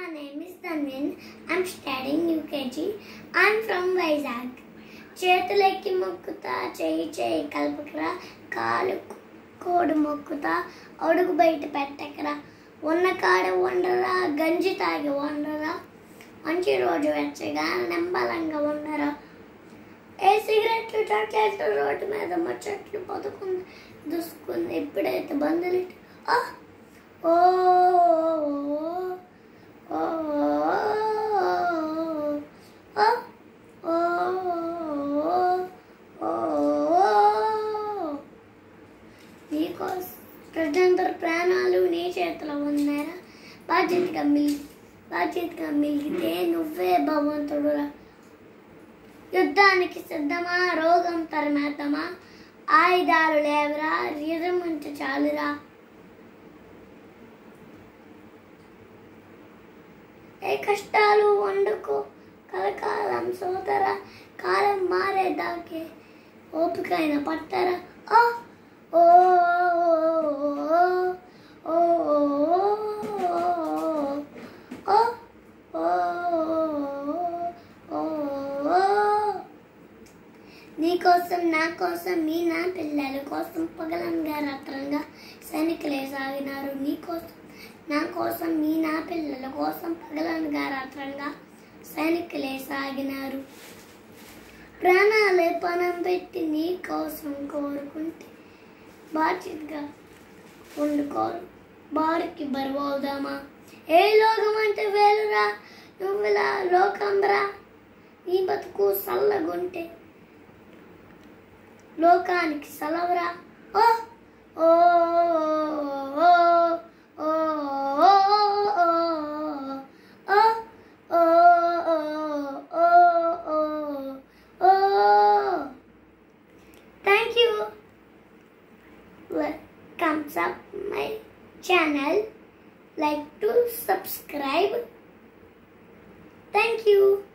my name is Dhanvin. I'm studying UKG. I'm from Vizag. చేతులెక్కి మొక్కుతా చేయి చేయి కలుపుకురా కాలు కోడు మొక్కుతా అడుగు బయట పెట్టకరా ఉన్న కాడ ఉండరా గంజి తాగి ఉండరా మంచి రోజు వెచ్చగా నింబలంగా ఉండరా ఏ సిగరెట్లు చాక్లెట్లు రోడ్డు మీద ముచ్చట్లు పొదుకుంది దుసుకుంది ఎప్పుడైతే బంధులు ఓ ఓ ఓ ఓ ఓ నీకోసం ప్రజలందరి ప్రాణాలు నీ చేతిలో ఉన్నారా బాధ్యతగా మిల్ బాధ్యతగా మిలిగితే నువ్వే భగవంతుడురా యుద్ధానికి సిద్ధమా రోగం తరమేద్దామా ఆయుధాలు లేవరా రిజమంటే చాలురా ఏ కష్టాలు వండుకో కలకాలం సోదరా కాలం మారేదాకే ఓపికైన పట్టరా ఓ ఓ ఓ ఓ ఓ నీకోసం నా కోసం మీ నా పిల్లల కోసం పగలంగా రాత్రంగా సైనికులే సాగినారు నీకోసం నా కోసం మీ నా పిల్లల కోసం పగలనగా రాత్రంగా సైనికులే సాగినారు ప్రాణాలే పణం పెట్టి నీ కోసం కోరుకుంటే బాధ్యతగా వండుకోరు బారికి బరువవుదామా ఏ లోకం అంటే వేలురా నువ్వులా లోకంరా నీ బతుకు సల్లగుంటే లోకానికి సెలవురా ఓ ఓ ఓ ఓ Thank you. Comes up my channel. Like to subscribe. Thank you.